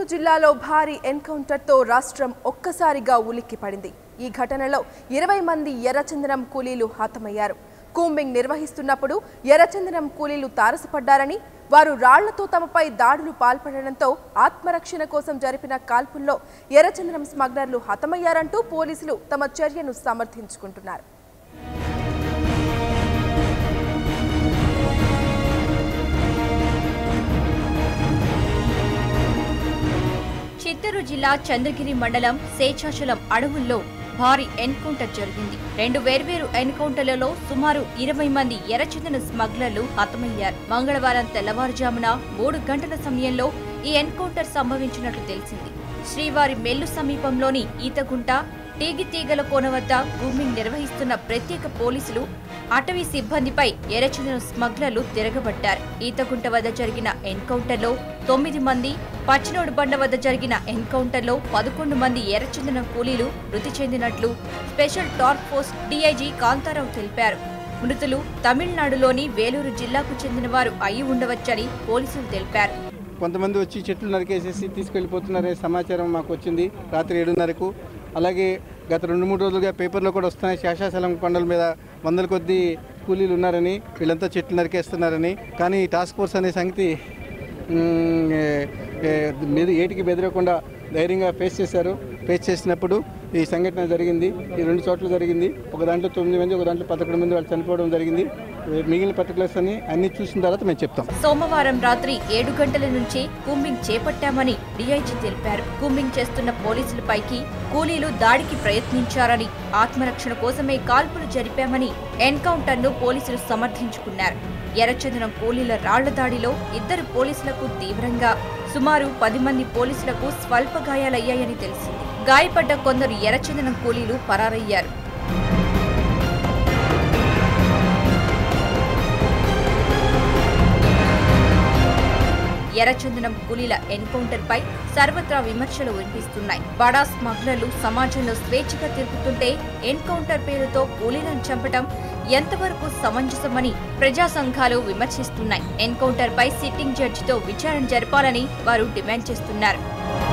చిత్తూరు జిల్లాలో భారీ ఎన్కౌంటర్తో రాష్ట్రం ఒక్కసారిగా ఉలిక్కిపడింది ఈ ఘటనలో ఇరవై మంది ఎర్రచందనం కూలీలు హతమయ్యారు కూంబింగ్ నిర్వహిస్తున్నప్పుడు ఎర్రచందనం కూలీలు తారసపడ్డారని వారు రాళ్లతో తమపై దాడులు పాల్పడడంతో ఆత్మరక్షణ కోసం జరిపిన కాల్పుల్లో ఎర్రచందనం స్మగ్లర్లు హతమయ్యారంటూ పోలీసులు తమ చర్యను సమర్థించుకుంటున్నారు చిత్తూరు జిల్లా చంద్రగిరి మండలం శేషాచలం అడవుల్లో భారీ ఎన్కౌంటర్ జరిగింది రెండు వేర్వేరు ఎన్కౌంటర్లలో సుమారు ఇరవై మంది ఎర్రచందన స్మగ్లర్లు హతమయ్యారు మంగళవారం తెల్లవారుజామున మూడు గంటల సమయంలో ఈ ఎన్కౌంటర్ సంభవించినట్లు తెలిసింది శ్రీవారి మెల్లు సమీపంలోని ఈతగుంట తీగితీగల కోన వద్ద గ్రూమింగ్ నిర్వహిస్తున్న ప్రత్యేక పోలీసులు అటవీ సిబ్బందిపై ఎర్రచందన స్మగ్లర్లు తిరగబట్టారు ఈతగుంట వద్ద జరిగిన ఎన్కౌంటర్లో తొమ్మిది మంది పచ్చినోడు బండ వద్ద జరిగిన ఎన్కౌంటర్లో పదకొండు మంది ఎర్రచందన కూలీలు మృతి చెందినట్లు Special Task Force DIG Kantharao తెలిపారు మృతులు తమిళనాడులోని వేలూరు జిల్లాకు చెందిన వారు అయి ఉండవచ్చని పోలీసులు తెలిపారు కొంతమంది వచ్చి చెట్లు నరికేసేసి తీసుకెళ్ళిపోతున్నారనే సమాచారం మాకు వచ్చింది రాత్రి ఏడున్నరకు అలాగే గత రెండు మూడు రోజులుగా పేపర్లో కూడా వస్తున్నాయి శేషాచలం కొండల మీద వందల కొద్దీ కూలీలు ఉన్నారని వీళ్ళంతా చెట్లు నరికేస్తున్నారని కానీ ఈ టాస్క్ ఫోర్స్ అనే సంగతి మ్, ఏ- ఏ- మీద ఏటికి బెదరకుండా ధైర్యంగా ఫేస్ చేశారు ఫేస్ చేసినప్పుడు ఈ సంఘటన జరిగింది ఈ రెండు చోట్ల జరిగింది ఒక దాంట్లో తొమ్మిది మంది ఒక దాంట్లో పదకొండు మంది వాళ్ళు చనిపోవడం జరిగింది మిగిలిన పర్టికులర్స్ అని అన్ని చూసిన తర్వాత మేము చెప్తాం సోమవారం రాత్రి ఏడు గంటల నుంచి కూంబింగ్ చేపట్టామని డీఐజీ తెలిపారు కూంబింగ్ చేస్తున్న పోలీసులపైకి కూలీలు దాడికి ప్రయత్నించారని ఆత్మరక్షణ కోసమే కాల్పులు జరిపామని ఎన్కౌంటర్ను పోలీసులు సమర్థించుకున్నారు ఎర్రచందనం కూలీల రాళ్ల దాడిలో ఇద్దరు పోలీసులకు తీవ్రంగా సుమారు పది మంది పోలీసులకు స్వల్ప గాయాలయ్యాయని తెలిసింది గాయపడ్డ కొందరు ఎర్రచందనం కూలీలు పరారయ్యారు ఎర్రచందనం కూలీల ఎన్కౌంటర్ పై సర్వత్రా విమర్శలు వినిపిస్తున్నాయి బడా స్మగ్లర్లు సమాజంలో స్వేచ్ఛగా తిరుగుతుంటే ఎన్కౌంటర్ పేరుతో కూలీలను చంపటం ఎంతవరకు సమంజసమని ప్రజా సంఘాలు విమర్శిస్తున్నాయి ఎన్కౌంటర్ పై సిట్టింగ్ జడ్జితో విచారణ జరపాలని వారు డిమాండ్ చేస్తున్నారు